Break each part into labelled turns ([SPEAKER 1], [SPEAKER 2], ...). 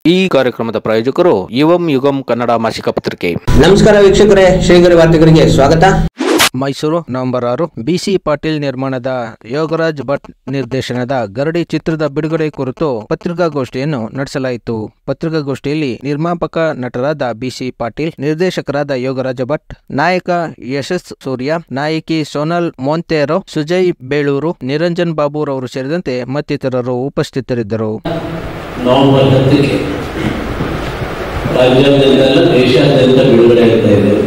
[SPEAKER 1] ಈ ಕಾರ್ಯಕ್ರಮದ ಪ್ರಾಯೋಜಕರು ಯುವಂ ಯುಗಂ ಕನ್ನಡ ಮಾಸಿಕ ಪತ್ರಿಕೆ
[SPEAKER 2] ನಮಸ್ಕಾರ ವೀಕ್ಷಕರೇ ಶ್ರೀಗರಿ ವಾರ್ತೆಗರಿಗೆ ಸ್ವಾಗತ
[SPEAKER 1] ಮೈಸೂರು ನವೆಂಬರ್ ಆರು ಬಿಸಿ ಪಾಟೀಲ್ ನಿರ್ಮಾಣದ ಯೋಗರಾಜ್ ಭಟ್ ನಿರ್ದೇಶನದ ಗರಡಿ ಚಿತ್ರದ ಬಿಡುಗಡೆ ಕುರಿತು ಪತ್ರಿಕಾಗೋಷ್ಠಿಯನ್ನು ನಡೆಸಲಾಯಿತು ಪತ್ರಿಕಾಗೋಷ್ಠಿಯಲ್ಲಿ ನಿರ್ಮಾಪಕ ನಟರಾದ ಬಿಸಿ ಪಾಟೀಲ್ ನಿರ್ದೇಶಕರಾದ ಯೋಗರಾಜ ಭಟ್ ನಾಯಕ ಯಶಸ್ ಸೂರ್ಯ ನಾಯಕಿ ಸೋನಲ್ ಮೊಂತೇರೋ ಸುಜಯ್ ಬೇಳೂರು ನಿರಂಜನ್ ಬಾಬುರವರು ಸೇರಿದಂತೆ ಮತ್ತಿತರರು ಉಪಸ್ಥಿತರಿದ್ದರು
[SPEAKER 3] ನವೆಂಬರ್ ಹತ್ತಕ್ಕೆ ರಾಜ್ಯಾದ್ಯಂತ ದೇಶಾದ್ಯಂತ ಬಿಡುಗಡೆ ಆಗ್ತಾ ಇದೆ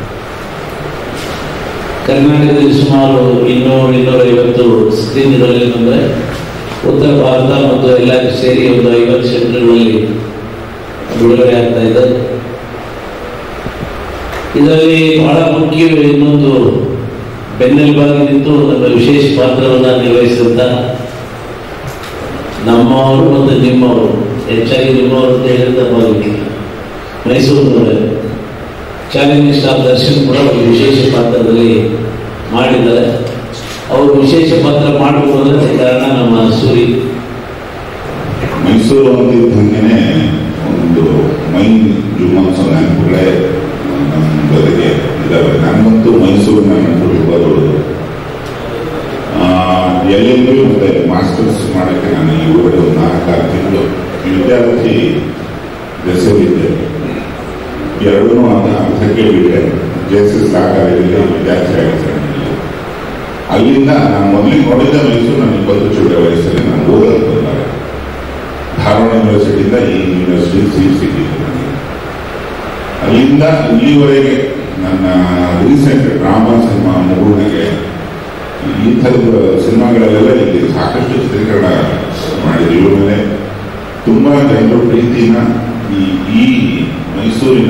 [SPEAKER 3] ಕರ್ನಾಟಕದಲ್ಲಿ ಸುಮಾರು ಇನ್ನೂರು ಇನ್ನೂರೈವತ್ತು ಸ್ಕ್ರೀನ್ಗಳಲ್ಲಿ ಬಂದರೆ ಉತ್ತರ ಭಾರತ ಮತ್ತು ಎಲ್ಲ ಸೇರಿ ಒಂದು ಐವತ್ತು ಸೆಂಟರ್ಗಳಲ್ಲಿ ಬಿಡುಗಡೆ ಆಗ್ತಾ ಇದೆ ಇದರಲ್ಲಿ ಬಹಳ ಮುಖ್ಯ ಇನ್ನೊಂದು ಬೆನ್ನೆಲುಬಾಗಿ ನಿಂತು ನಮ್ಮ ವಿಶೇಷ ಪಾತ್ರವನ್ನು ನಿರ್ವಹಿಸಿದಂಥ ನಮ್ಮವರು ಮತ್ತು ನಿಮ್ಮವರು ಹೆಚ್ಚಾಗಿ ನಿಮ್ಮವರು ಅಂತ ಹೇಳಿದ ಭಾಗಕ್ಕೆ ಮೈಸೂರಿನವರೇ ಚಾಲೆಂಜ್ ಸ್ಟಾರ್ ದರ್ಶನ್ ಕೂಡ ಒಂದು ವಿಶೇಷ ಪಾತ್ರದಲ್ಲಿ ಮಾಡಿದ್ದಾರೆ ಅವರು ವಿಶೇಷ ಪಾತ್ರ ಮಾಡಬೇಕು ಅಂದರೆ ಕಾರಣ ನಮ್ಮ ಸೂರಿ
[SPEAKER 4] ಮೈಸೂರು ಅಂತಿದ್ದಂಗೆನೆ ಒಂದು ಮೈನ್ ಜುಮ್ಮನ್ಸೋ ನೆನಪುಗಳೇ ನಮ್ಮ ಬದುಕೆ ಇದ್ದಾವೆ ನನಗಂತೂ ಮೈಸೂರಿನ ನೆನಪುಗಳು ಬರೋದು ಎಲ್ಲೆಲ್ಲೂ ಮತ್ತೆ ಮಾಸ್ಟರ್ಸ್ ಮಾಡೋಕ್ಕೆ ನಾನು ಈ ಊರಲ್ಲಿ ಒಂದು ನಾಲ್ಕಾರು ತಿಂಗಳು ವಿದ್ಯಾರ್ಥಿ ದೆಸೆಯಲ್ಲಿದ್ದೆ ಎರಡೂ ಅಂತ ಅರ್ಧಕ್ಕೆ ಬಿಟ್ಟೆ ಜೆ ಎಸ್ ಎಸ್ ಲಾ ಕಾಲೇಜಲ್ಲಿ ವಿದ್ಯಾರ್ಥಿ ಆಗಿದ್ದೆ ಅಲ್ಲಿಂದ ನಾನು ಮೊದಲಿಗೆ ನೋಡಿದ್ದ ಮೈಸೂರು ನನಗೆ ಇಪ್ಪತ್ತು ಚಿಕ್ಕ ವಯಸ್ಸಲ್ಲಿ ನಾನು ಓದಲು ಬಂದಾಗ ಧಾರವಾಡ ಯೂನಿವರ್ಸಿಟಿಯಿಂದ ಈ ಯೂನಿವರ್ಸಿಟಿ ಸೀಟ್ ಸಿಕ್ಕಿತ್ತು ನನಗೆ ಅಲ್ಲಿಂದ ಇಲ್ಲಿವರೆಗೆ ನನ್ನ ರೀಸೆಂಟ್ ಡ್ರಾಮಾ ಸಿನಿಮಾ ಮುಗುಳಿಗೆ ಈ ಥರದ ಸಿನಿಮಾಗಳಲ್ಲೆಲ್ಲ ಇಲ್ಲಿ ಸಾಕಷ್ಟು ಚಿತ್ರೀಕರಣ ಮಾಡಿದ್ರು ಇವ್ರ ಮೇಲೆ ತುಂಬ ಜನರು ಪ್ರೀತಿನ ಈ ಈ ಮೈಸೂರಿನ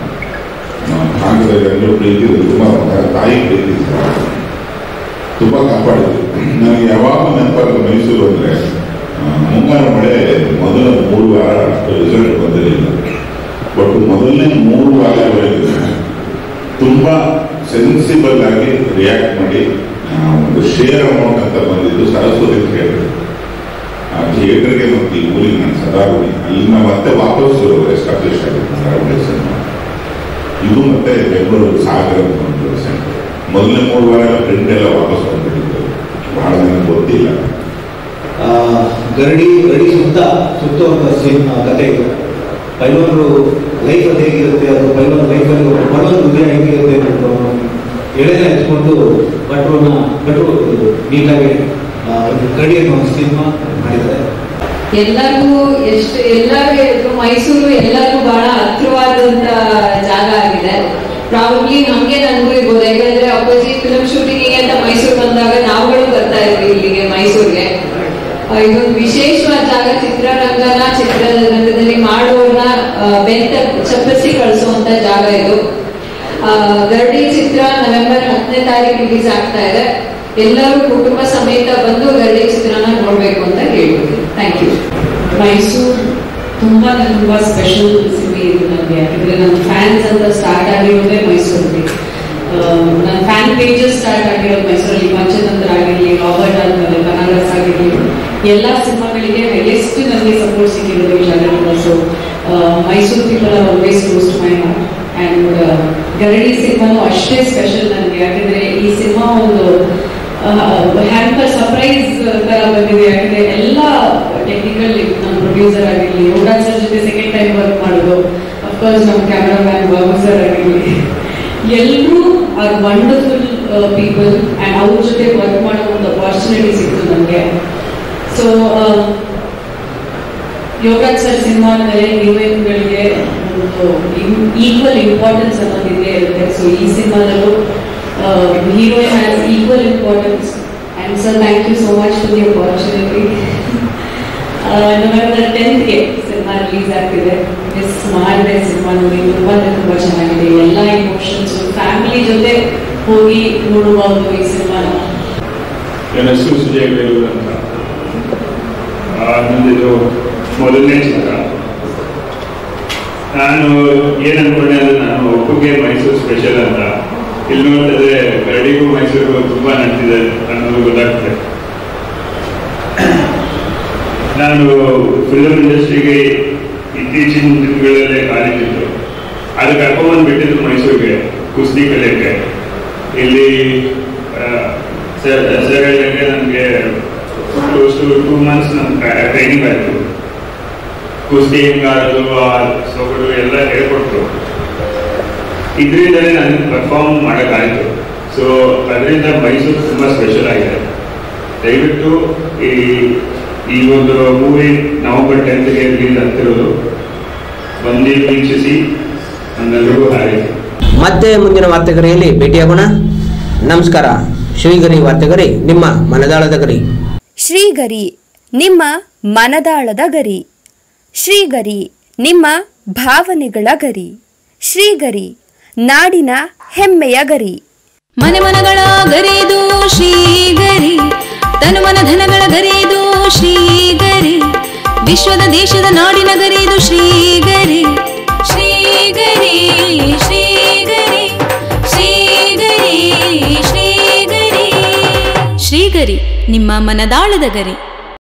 [SPEAKER 4] ಆ, ಭಾಗದ ಜನರು ಪ್ರೀತಿ ತುಂಬ ಒಂಥರ ತಾಯಿ ಪ್ರೀತಿ ಥರ ತುಂಬ ಕಾಪಾಡಿದ್ರು ನನಗೆ ಯಾವಾಗ ನೆನಪಾಗ ಮೈಸೂರು ಅಂದರೆ ಮುಂಗಾರು ಮಳೆ ಮೊದಲ ಮೂರು ವಾರ ಅಷ್ಟು ರಿಸಲ್ಟ್ ಬಂದಿರಲಿಲ್ಲ ಬಟ್ ಮೊದಲನೇ ಮೂರು ವಾರವರೆಗೆ ತುಂಬ ಸೆನ್ಸಿಬಲ್ ಆಗಿ ರಿಯಾಕ್ಟ್ ಮಾಡಿ ಆ, ಒಂದು ಶೇರ್ ಅಮೌಂಟ್ ಅಂತ ಬಂದಿದ್ದು ಸರಸ್ವತಿ ಥಿಯೇಟರ್ ಆ ಥಿಯೇಟರ್ಗೆ ಮತ್ತು ಈ ಊರಿಗೆ ನಾನು ಸದಾ ಹೋಗಿ ಅಲ್ಲಿಂದ ಮತ್ತೆ ವಾಪಸ್ ಎಸ್ಟಾಬ್ಲಿಷ್ ಆಗಿತ್ತು ಧಾರವಾಡ ಸಿನಿಮಾ ಇದು ಮತ್ತೆ ಬೆಂಗಳೂರು ಸಾಗರ ಅಂತ ಒಂದು ಸೆಂಟರ್ ಮೊದಲನೇ ಮೂರು ವಾರ ಪ್ರಿಂಟ್ ಎಲ್ಲ ವಾಪಸ್ ಬಂದ್ಬಿಟ್ಟಿತ್ತು ಬಹಳ ನನಗೆ ಗೊತ್ತಿಲ್ಲ
[SPEAKER 5] ಆ, ಗರಡಿ ಗರಡಿ ಸುತ್ತ ಸುತ್ತುವಂಥ ಸಿನಿಮಾ ಕಥೆ ಇದು ಪೈಲೋನ್ರು ಲೈಫ್ ಅದು ಹೇಗಿರುತ್ತೆ ಅದು ಪೈಲೋನ್ ಲೈಫಲ್ಲಿ ಒಂದು ಬಲವನ್ ಹೃದಯ ಹೇಗಿರುತ್ತೆ ಅನ್ನೋದು ಎಳೆನ ಎತ್ಕೊಂಡು ಭಟ್ರನ್ನ ಭಟ್ರು ನೀಟಾಗಿ ಆ, ಒಂದು ಗರಡಿ ಅನ್ನೋ ಒಂದು ಸಿನಿಮಾ ಮಾಡಿದ್ದಾರೆ
[SPEAKER 6] ಎಲ್ಲರಿಗೂ ಎಷ್ಟು ಎಲ್ಲರೂ ಹೇಳಿದ್ರು ಮೈಸೂರು ಎಲ್ಲರಿಗೂ ಬಹಳ ಹತ್ರವಾದಂತ ಜಾಗ ಆಗಿದೆ ಪ್ರಾಬಬ್ಲಿ ನಮ್ಗೆ ನನಗೂ ಇರ್ಬೋದು ಯಾಕಂದ್ರೆ ಅಪೋಸಿಟ್ ಫಿಲ್ಮ್ ಶೂಟಿಂಗ್ ಅಂತ ಮೈಸೂರು ಬಂದಾಗ ನಾವುಗಳು ಬರ್ತಾ ಇದ್ವಿ ಇಲ್ಲಿಗೆ ಮೈಸೂರಿಗೆ ಆ, ಇದೊಂದು ವಿಶೇಷವಾದ ಜಾಗ ಚಿತ್ರರಂಗನ ಚಿತ್ರರಂಗದಲ್ಲಿ ಮಾಡೋರ್ನ ಆ, ಬೆಂತ ಚಪ್ಪರಿಸಿ ಕಳಿಸುವಂತ ಜಾಗ ಇದು ಆ, ಗರಡಿ ಚಿತ್ರ ನವೆಂಬರ್ ಹತ್ತನೇ ತಾರೀಕು ರಿಲೀಸ್ ಆಗ್ತಾ ಇದೆ ಎಲ್ಲರೂ ಕುಟುಂಬ ಸಮೇತ ಬಂದು ಗರಡಿ ಚಿತ್ರನ ನೋಡ್ಬೇಕು ಅಂತ ಹೇಳ್ಬೋದು ಥ್ಯಾಂಕ್ ಯು
[SPEAKER 7] ಮೈಸೂರು ತುಂಬಾ ತುಂಬಾ ಸ್ಪೆಷಲ್ ಸಿಟಿ ಇದು ನನಗೆ ಯಾಕಂದ್ರೆ ನನ್ನ ಫ್ಯಾನ್ಸ್ ಅಂತ ಸ್ಟಾರ್ಟ್ ಆಗಿರೋದೇ ಮೈಸೂರಲ್ಲಿ ನನ್ನ ಫ್ಯಾನ್ ಪೇಜಸ್ ಸ್ಟಾರ್ಟ್ ಆಗಿರೋದು ಮೈಸೂರಲ್ಲಿ ಪಂಚತಂತ್ರ ಆಗಿರಲಿ ರಾಬರ್ಟ್ ಆದ್ಮೇಲೆ ಬನಾರಸ್ ಆಗಿರಲಿ ಎಲ್ಲ ಸಿನಿಮಾಗಳಿಗೆ ಹೈಯೆಸ್ಟ್ ನನಗೆ ಸಪೋರ್ಟ್ ಸಿಕ್ಕಿರೋದು ಈ ಜಾಗದಿಂದ so Mysuru people are always close to my heart and Garadi ಸಿನಿಮಾನು ಅಷ್ಟೇ ಸ್ಪೆಷಲ್ ನನಗೆ ಯಾಕಂದ್ರೆ ಈ ಸಿನಿಮಾ ಒಂದು ಹ್ಯಾಂಪರ್ ಸರ್ಪ್ರೈಸ್ ತರ ಬಂದಿದೆ ಯಾಕಂದ್ರೆ ಎಲ್ಲ ಟೆಕ್ನಿಕಲ್ ನಮ್ಮ ಪ್ರೊಡ್ಯೂಸರ್ ಆಗಿರಲಿ ಯುವರಾಜ್ ಸರ್ ಜೊತೆ ಸೆಕೆಂಡ್ ಟೈಮ್ ವರ್ಕ್ ಮಾಡೋದು ಅಫ್ಕೋರ್ಸ್ ನಮ್ಮ ಕ್ಯಾಮರಾಮ್ಯಾನ್ ಬಾಬು ಸರ್ ಆಗಿರಲಿ ಎಲ್ಲರೂ ಆರ್ ವಂಡರ್ಫುಲ್ ಪೀಪಲ್ ಆ್ಯಂಡ್ ಅವ್ರ ಜೊತೆ ವರ್ಕ್ ಮಾಡೋ ಒಂದು ಅಪಾರ್ಚುನಿಟಿ ಸಿಕ್ತು ನನಗೆ ಸೊ ಯೋಗರಾಜ್ ಸರ್ ಸಿನಿಮಾ ಮೇಲೆ ಹೀರೋಯಿನ್ಗಳಿಗೆ ಒಂದು ಈಕ್ವಲ್ ಇಂಪಾರ್ಟೆನ್ಸ್ ಅನ್ನೋದಿದೆ ಇರುತ್ತೆ ಸೊ ಈ ಸಿನಿಮಾದಲ್ಲೂ heroine has equal importance and sir thank you so much for the opportunity November ಟೆಂತ್ಗೆ ಸಿನಿಮಾ ರಿಲೀಸ್ ಆಗ್ತಿದೆ ಮಿಸ್ ಮಾಡಿದೆ ಸಿನಿಮಾ ನೋಡಿ ತುಂಬ ತುಂಬ ಚೆನ್ನಾಗಿದೆ ಎಲ್ಲ ಇಮೋಷನ್ಸ್ ಫ್ಯಾಮಿಲಿ ಜೊತೆ ಹೋಗಿ ನೋಡಬಹುದು ಈ ಸಿನಿಮಾನ
[SPEAKER 8] ನನ್ನ ಹೆಸರು ಸುಜಯ್ ಬೇಲೂರು ಅಂತ ಆ, ನಂದಿದು ಮೊದಲನೇ ಚಿತ್ರ ನಾನು ಏನ್ ಅನ್ಕೊಂಡೆ ಅಂದ್ರೆ ನಾನು ಒಪ್ಪುಗೆ ಮೈಸೂರು ಸ್ಪೆಷಲ್ ಅಂತ ಇಲ್ಲಿ ನೋಡಿದ್ರೆ ಗರಡಿಗೂ ಮೈಸೂರಿಗೂ ತುಂಬಾ ನಂಟಿದೆ ಅನ್ನೋದು ಗೊತ್ತಾಗ್ತದೆ ನಾನು ಫಿಲ್ಮ್ ಇಂಡಸ್ಟ್ರಿಗೆ ಇತ್ತೀಚಿನ ದಿನಗಳಲ್ಲೇ ಕಾಲೇಜಿತ್ತು ಅದು ಕರ್ಕೊಂಡ್ಬಂದು ಬಿಟ್ಟಿದ್ದು ಮೈಸೂರಿಗೆ ಕುಸ್ತಿ ಕಲಿಯಕ್ಕೆ ಇಲ್ಲಿ ಸರ್ ಸರ್ ಹೇಳಿದಂಗೆ ನನಗೆ ಕ್ಲೋಸ್ ಟು ಟೂ ಮಂತ್ಸ್ ನಮ್ಮ ಟ್ರೈನಿಂಗ್ ಆಯಿತು ಕುಸ್ತಿ ಹೆಂಗಾಡೋದು ಆ ಸೊಗಡು ಎಲ್ಲ ಹೇಳ್ಕೊಟ್ರು ಇದರಿಂದಲೇ ನನಗೆ ಪರ್ಫಾರ್ಮ್ ಮಾಡೋಕ್ಕಾಯಿತು ಸೊ ಅದರಿಂದ ಮೈಸೂರು ತುಂಬ ಸ್ಪೆಷಲ್ ಆಗಿದೆ ದಯವಿಟ್ಟು ಈ ಈ ಒಂದು ಮೂವಿ ನವೆಂಬರ್ ಟೆಂತ್ಗೆ ರಿಲೀಸ್ ಆಗ್ತಿರೋದು ಬಂದು ವೀಕ್ಷಿಸಿ ನಮ್ಮೆಲ್ಲರಿಗೂ ಹಾರೈಸಿ
[SPEAKER 2] ಮತ್ತೆ ಮುಂದಿನ ವಾರ್ತೆಗರಿಯಲ್ಲಿ ಭೇಟಿಯಾಗೋಣ ನಮಸ್ಕಾರ ಶ್ರೀಗರಿ ವಾರ್ತೆಗರಿ ನಿಮ್ಮ ಮನದಾಳದ ಗರಿ
[SPEAKER 9] ಶ್ರೀಗರಿ ನಿಮ್ಮ ಮನದಾಳದ ಗರಿ ಶ್ರೀಗರಿ ನಿಮ್ಮ ಭಾವನೆಗಳ ಗರಿ ಶ್ರೀಗರಿ ನಾಡಿನ ಹೆಮ್ಮೆಯ ಗರಿ
[SPEAKER 10] ಮನೆ ಮನಗಳ ಗರಿದು ಶ್ರೀಗರಿ ತನು ಮನ ಧನಗಳ ಗರಿದು ಶ್ರೀಗರಿ ವಿಶ್ವದ ದೇಶದ ನಾಡಿನ ಗರಿದು ಶ್ರೀಗರಿ ಶ್ರೀಗರಿ ಶ್ರೀಗರಿ ಶ್ರೀಗರಿ ಶ್ರೀಗರಿ ಶ್ರೀಗರಿ ನಿಮ್ಮ ಮನದಾಳದ ಗರಿ